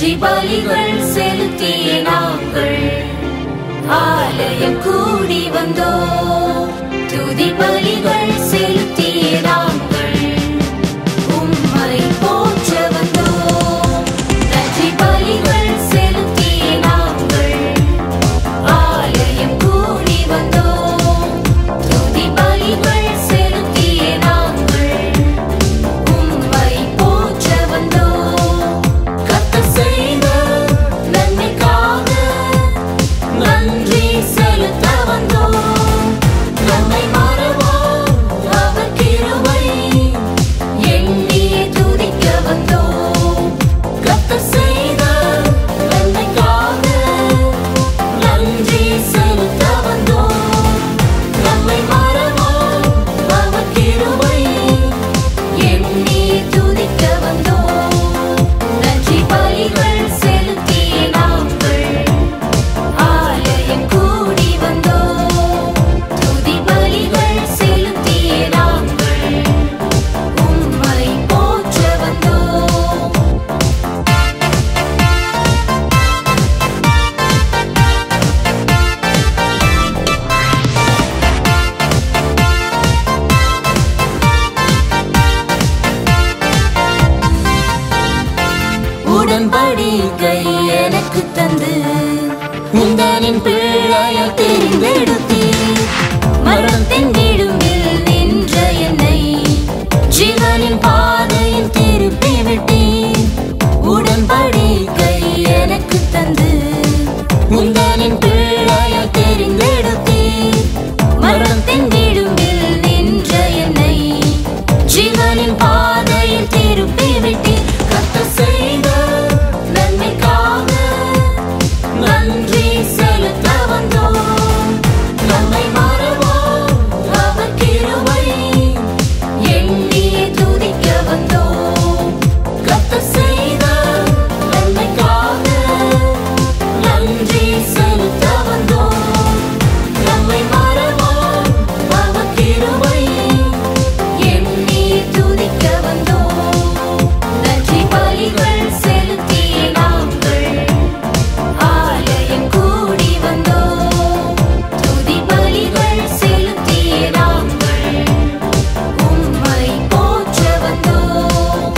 நன்றி பலிகள் செலுத்திய நாங்கள் ஆலயம் கூடி வந்தோம் துதி பலிகள் செலுத்திய நாங்கள் உம்மை போற்ற வந்தோம் நன்றி பலிகள் செலுத்திய நாங்கள் ஆலயம் கூடி வந்தோம் துதி பலிகள் செலுத்திய நாங்கள் உம்மை போற்ற வந்தோம் கர்த்தர் செய்த நன்மைக்காக நன்றி செலுத்த வந்தோம் நம்மை மறவோம் அவர் கிருபை எண்ணியே துதிக்க வந்தோம் கர்த்தர் செய்த நன்மைக்காக நன்றி செலுத்த வந்தோம் நம்மை மறவோம் அவர் கிருபை எண்ணியே துதிக்க வந்தோம் நன்றி பலிகள் செலுத்திய நாங்கள் ஆலயம் கூடி வந்தோம் துதி பலிகள் செலுத்திய நாங்கள் உம்மை போற்ற வந்தோம் உடன்படிக்கை எனக்கு தந்து முந்தனின் பிள்ளைய தெரிந்தெடுத்தீ மரணத்தின் விடும்பில் நின்ற என்னை ஜீவனின் பாதையில் திருப்பி விட்டீர் உடன்படிக்கை எனக்கு தந்து முந்தனின் பிள்ளைய தெரிந்தெடுத்தீர் மரணத்தின் விடும்பில் நின்ற என்னை ஜீவனின் பாதையில் திருப்பி விட்டீர் கர்த்தர் செய்த நன்மைக்காக நன்றி செலுத்த வந்தோம் நம்மை மறவோம் அவர் கிருபை எண்ணியே துதிக்க வந்தோம் கர்த்தர் செய்த நன்மைக்காக நன்றி செலுத்த வந்தோம் நம்மை மறவோம் அவர் கிருபை எண்ணியே துதிக்க வந்தோம் நன்றி பலிகள் செலுத்திய நாங்கள் ஆலயம் கூடி வந்தோம் துதி பலிகள் செலுத்திய நாங்கள் உம்மை போற்ற வந்தோம்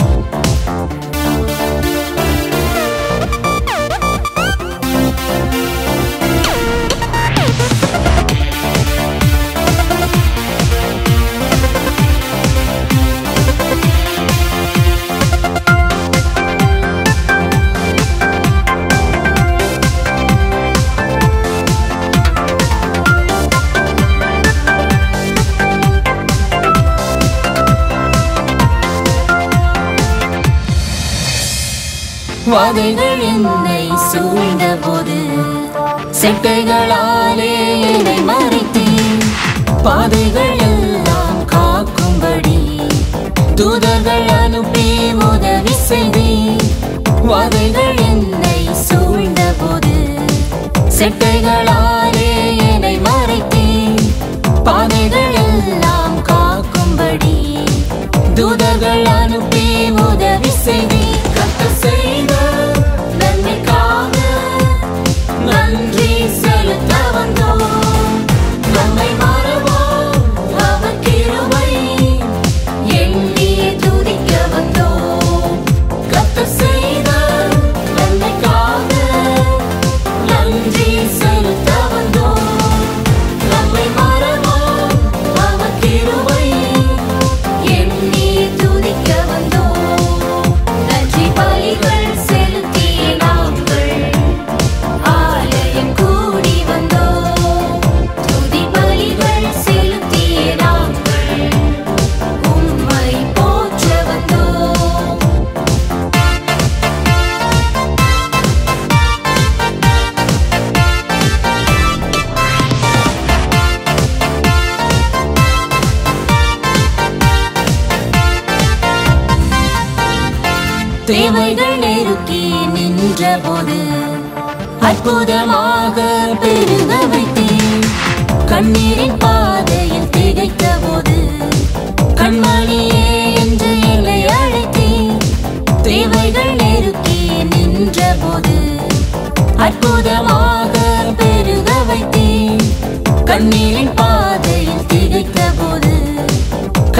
வாதைகள் என்னை சூழ்ந்த போது செட்டைகளாலே என்னை மறைத்தேன் பாதைகள் எல்லாம் காக்கும்படி தூதர்கள் அனுப்பி உதவி செய்தேன் வாதைகள் என்னை சூழ்ந்த போது செட்டைகளாலே என்னை மறைத்தேன் பாதைகள் எல்லாம் காக்கும்படி தூதர்கள் அனுப்பி உதவி செய்தேன் கர்த்தர் செய்த நன்மைக்காக நன்றி செலுத்த வந்தோம் நம்மை மறவோம் அவர் கிருபை எண்ணியே துதிக்க வந்தோம் கர்த்தர் செய்த நன்மைக்காக நன்றி செலுத்த வந்தோம் நம்மை மறவோம் அவர் கிருபை எண்ணியே துதிக்க வந்தோம் நன்றி பலிகள் செலுத்திய நாங்கள் ஆலயம் கூடி வந்தோம் துதி பலிகள் செலுத்திய நாங்கள் உம்மை போற்ற வந்தோம் தேவைகள் நெருக்கி நின்ற போது அற்புதமாக பெருக வைத்தேன் கண்ணீரின் பாதையில் திகைத்த போது கண்மணியே என்று என்னை அழைத்தேன் தேவைகள் நெருக்கி நின்ற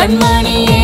கண்மணியே